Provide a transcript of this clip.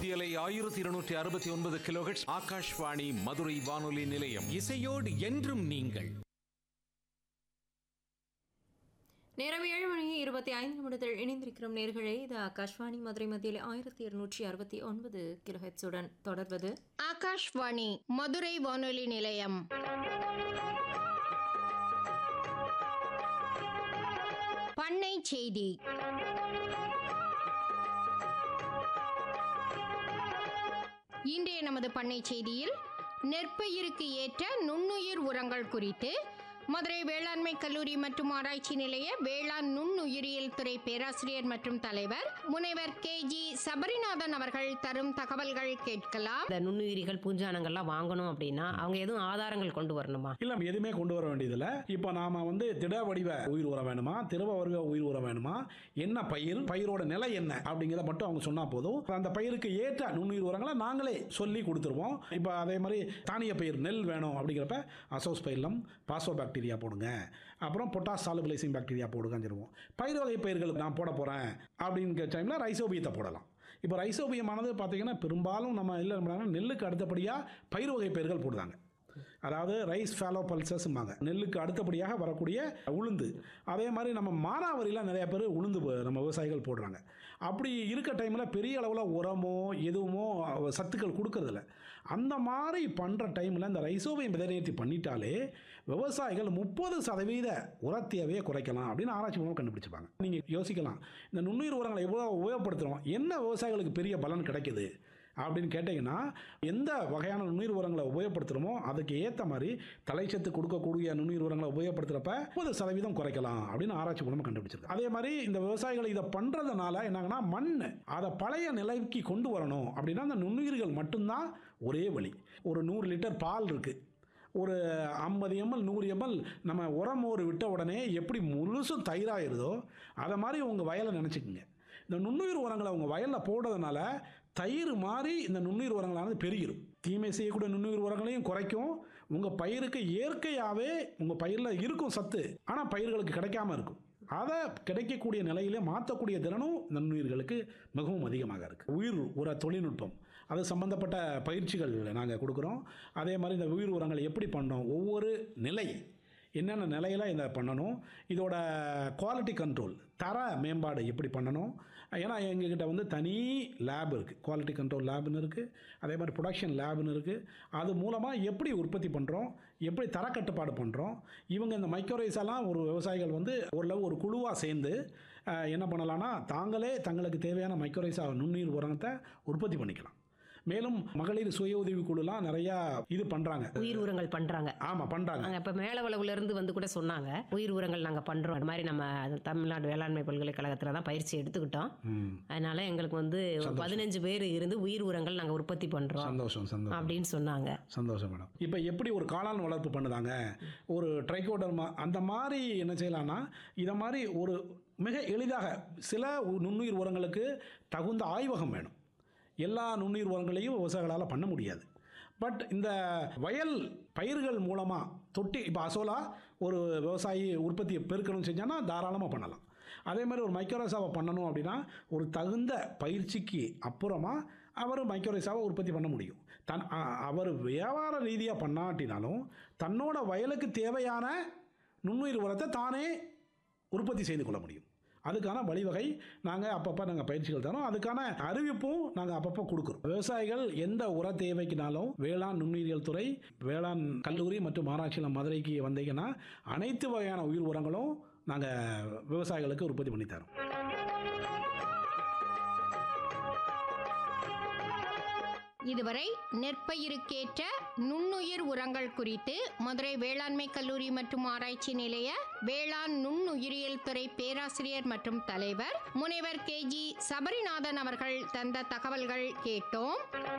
மத்தியலை ஆயிரத்தி இருநூற்றி அறுபத்தி ஒன்பது கிலோஹெட்ஸ் ஆகாஷ்வாணி மதுரை வானொலி நிலையம் இசையோடு என்றும் நீங்கள் நேரம் ஏழு மணி இருபத்தி ஐந்து நிமிடத்தில் இணைந்திருக்கிறோம் நேர்களே இது ஆகாஷ்வாணி மதுரை மத்தியில் ஆயிரத்தி இருநூற்றி அறுபத்தி ஒன்பது கிலோஹெட்ஸுடன் தொடர்வது ஆகாஷ்வாணி மதுரை வானொலி நிலையம் பண்ணை செய்தி இன்றைய நமது பண்ணை செய்தியில் நெற்பயிருக்கு ஏற்ற நுண்ணுயிர் உரங்கள் குறித்து மதுரை வேளாண்மை கல்லூரி மற்றும் ஆராய்ச்சி நிலைய வேளாண் நுண்ணுயிரியல் துறை பேராசிரியர் மற்றும் தலைவர் முனைவர் கே ஜி சபரிநாதன் அவர்கள் தரும் தகவல்கள் கேட்கலாம் இந்த நுண்ணுயிரிகள் பூஞ்சானங்கள்லாம் வாங்கணும் அப்படின்னா அவங்க எதுவும் ஆதாரங்கள் கொண்டு வரணுமா இல்ல எதுவுமே கொண்டு வர வேண்டியதில்ல இப்போ நாம வந்து திட வடிவ உயிர் உரம் வேணுமா திரவ வடிவ உயிர் உரம் வேணுமா என்ன பயிர் பயிரோட நிலை என்ன அப்படிங்கிறத மட்டும் அவங்க சொன்னா போதும் அந்த பயிருக்கு ஏற்ற நுண்ணுயிர் உரங்களை நாங்களே சொல்லி கொடுத்துருவோம் இப்போ அதே மாதிரி தானிய பயிர் நெல் வேணும் அப்படிங்கிறப்ப அசோஸ் பயிலம் பாசோ பாக்டீரியா போடுங்க அப்புறம் பொட்டாஸ் சாலுபிளைசிங் பாக்டீரியா போடுங்கன்னு சொல்லுவோம் பயிர் வகை பயிர்களுக்கு நான் போட போகிறேன் அப்படிங்கிற டைமில் ரைசோபியத்தை போடலாம் இப்போ ரைசோபியமானது பார்த்தீங்கன்னா பெரும்பாலும் நம்ம இல்லை நெல்லுக்கு அடுத்தபடியாக பயிர் வகை பயிர்கள் போடுறாங்க அதாவது ரைஸ் ஃபேலோ பல்சஸ்ம்பாங்க நெல்லுக்கு அடுத்தபடியாக வரக்கூடிய உளுந்து அதே மாதிரி நம்ம மானாவரியில் நிறைய பேர் உளுந்து ப- நம்ம விவசாயிகள் போடுறாங்க அப்படி இருக்க டைமில் பெரிய அளவில் உரமோ எதுவுமோ சத்துக்கள் கொடுக்கறதில்ல அந்த மாதிரி பண்ணுற டைமில் இந்த ரைசோவியம் விதைநேர்த்தி பண்ணிட்டாலே விவசாயிகள் முப்பது சதவீத உரத் தேவையை குறைக்கலாம் அப்படின்னு ஆராய்ச்சி மூலம் கண்டுபிடிச்சிருப்பாங்க நீங்கள் யோசிக்கலாம் இந்த நுண்ணுயிர் உரங்களை எவ்வளோ உபயோகப்படுத்துகிறோம் என்ன விவசாயிகளுக்கு பெரிய பலன் கிடைக்குது அப்படின்னு கேட்டிங்கன்னா எந்த வகையான நுண்ணுயிர் உரங்களை உபயோகப்படுத்துகிறோமோ அதுக்கு ஏற்ற மாதிரி தலைச்சத்து கொடுக்கக்கூடிய நுண்ணுயிர் உரங்களை உபயோகப்படுத்துகிறப்ப முப்பது சதவீதம் குறைக்கலாம் அப்படின்னு ஆராய்ச்சி மூலமாக கண்டுபிடிச்சிருக்கு அதே மாதிரி இந்த விவசாயிகள் இதை பண்ணுறதுனால என்னாங்கன்னா மண் அதை பழைய நிலைக்கு கொண்டு வரணும் அப்படின்னா அந்த நுண்ணுயிர்கள் மட்டும்தான் ஒரே வழி ஒரு நூறு லிட்டர் பால் இருக்குது ஒரு ஐம்பது எம்எல் நூறு எம்எல் நம்ம உரம் ஒரு விட்ட உடனே எப்படி முழுசும் தயிராயிருதோ அதை மாதிரி உங்கள் வயலை நினச்சிக்கோங்க இந்த நுண்ணுயிர் உரங்களை உங்கள் வயலில் போடுறதுனால தயிர் மாதிரி இந்த நுண்ணுயிர் உரங்களானது பெருகிரும் தீமை செய்யக்கூடிய நுண்ணுயிர் உரங்களையும் குறைக்கும் உங்கள் பயிருக்கு இயற்கையாகவே உங்கள் பயிரில் இருக்கும் சத்து ஆனால் பயிர்களுக்கு கிடைக்காம இருக்கும் அதை கிடைக்கக்கூடிய நிலையிலே மாற்றக்கூடிய திறனும் இந்த நுண்ணுயிர்களுக்கு மிகவும் அதிகமாக இருக்குது உயிர் உர தொழில்நுட்பம் அது சம்பந்தப்பட்ட பயிற்சிகள் நாங்கள் கொடுக்குறோம் அதே மாதிரி இந்த உயிர் உரங்களை எப்படி பண்ணோம் ஒவ்வொரு நிலை என்னென்ன நிலையில் இதை பண்ணணும் இதோட குவாலிட்டி கண்ட்ரோல் தர மேம்பாடு எப்படி பண்ணணும் ஏன்னா எங்ககிட்ட வந்து தனி லேப் இருக்குது குவாலிட்டி கண்ட்ரோல் லேப்னு இருக்குது அதே மாதிரி ப்ரொடக்ஷன் லேப்னு இருக்குது அது மூலமாக எப்படி உற்பத்தி பண்ணுறோம் எப்படி தரக்கட்டுப்பாடு பண்ணுறோம் இவங்க இந்த மைக்ரோரைஸ் எல்லாம் ஒரு விவசாயிகள் வந்து ஓரளவு ஒரு குழுவாக சேர்ந்து அஹ், என்ன பண்ணலாம்னா தாங்களே தங்களுக்கு தேவையான மைக்ரோரைஸா நுண்ணுயிர் உரத்தை உற்பத்தி பண்ணிக்கலாம் மேலும் மகளிர் சுய உதவி குழுலாம் நிறையா இது பண்ணுறாங்க உயிர் உரங்கள் பண்றாங்க ஆமாம் பண்ணுறாங்க நாங்க இப்ப மேலவளவுல இருந்து வந்து கூட சொன்னாங்க உயிர் உரங்கள் நாங்க பண்றோம் அது மாதிரி நம்ம தமிழ்நாடு வேளாண்மை பல்கலைக்கழகத்துல தான் பயிற்சி எடுத்துக்கிட்டோம் ம் அதனால எங்களுக்கு வந்து ஒரு பதினஞ்சு பேர் இருந்து உயிர் உரங்கள் நாங்க உற்பத்தி பண்றோம் சந்தோஷம் சந்தோஷம் அப்படின்னு சொன்னாங்க சந்தோஷம் மேடம் இப்போ எப்படி ஒரு காளான் வளர்ப்பு பண்ணுதாங்க ஒரு ட்ரைகோடர்மா அந்த மாதிரி என்ன செய்யலாம்னா இதை மாதிரி ஒரு மிக எளிதாக சில உ- நுண்ணுயிர் உரங்களுக்கு தகுந்த ஆய்வகம் வேணும் எல்லா நுண்ணுயிர் உரங்களையும் விவசாயிகளால் பண்ண முடியாது பட் இந்த வயல் பயிர்கள் மூலமாக தொட்டி இப்போ அசோலா ஒரு விவசாயி உற்பத்தியை பெருக்கணும்னு செஞ்சான்னா தாராளமாக பண்ணலாம் அதே மாதிரி ஒரு மைக்ரோரைசாவை பண்ணணும் அப்படின்னா ஒரு தகுந்த பயிற்சிக்கு அப்புறமா அவர் மைக்ரோரைசாவை உற்பத்தி பண்ண முடியும் தன் அ- அவர் வியாபார ரீதியாக பண்ணாட்டினாலும் தன்னோட வயலுக்கு தேவையான நுண்ணுயிர் உரத்தை தானே உற்பத்தி செய்து கொள்ள முடியும் அதுக்கான வழிவகை நாங்கள் அப்பப்போ நாங்கள் பயிற்சிகள் தரோம் அதுக்கான அறிவிப்பும் நாங்கள் அப்பப்போ கொடுக்குறோம் விவசாயிகள் எந்த உர தேவைக்குனாலும் வேளாண் நுண்ணுயிரியல் துறை வேளாண் கல்லூரி மற்றும் ஆராய்ச்சியில் மதுரைக்கு வந்தீங்கன்னா அனைத்து வகையான உயிர் உரங்களும் நாங்கள் விவசாயிகளுக்கு உற்பத்தி பண்ணி தரோம் இதுவரை நெற்பயிருக்கேற்ற நுண்ணுயிர் உரங்கள் குறித்து மதுரை வேளாண்மை கல்லூரி மற்றும் ஆராய்ச்சி நிலைய வேளாண் நுண்ணுயிரியல் துறை பேராசிரியர் மற்றும் தலைவர் முனைவர் கே ஜி சபரிநாதன் அவர்கள் தந்த தகவல்கள் கேட்டோம்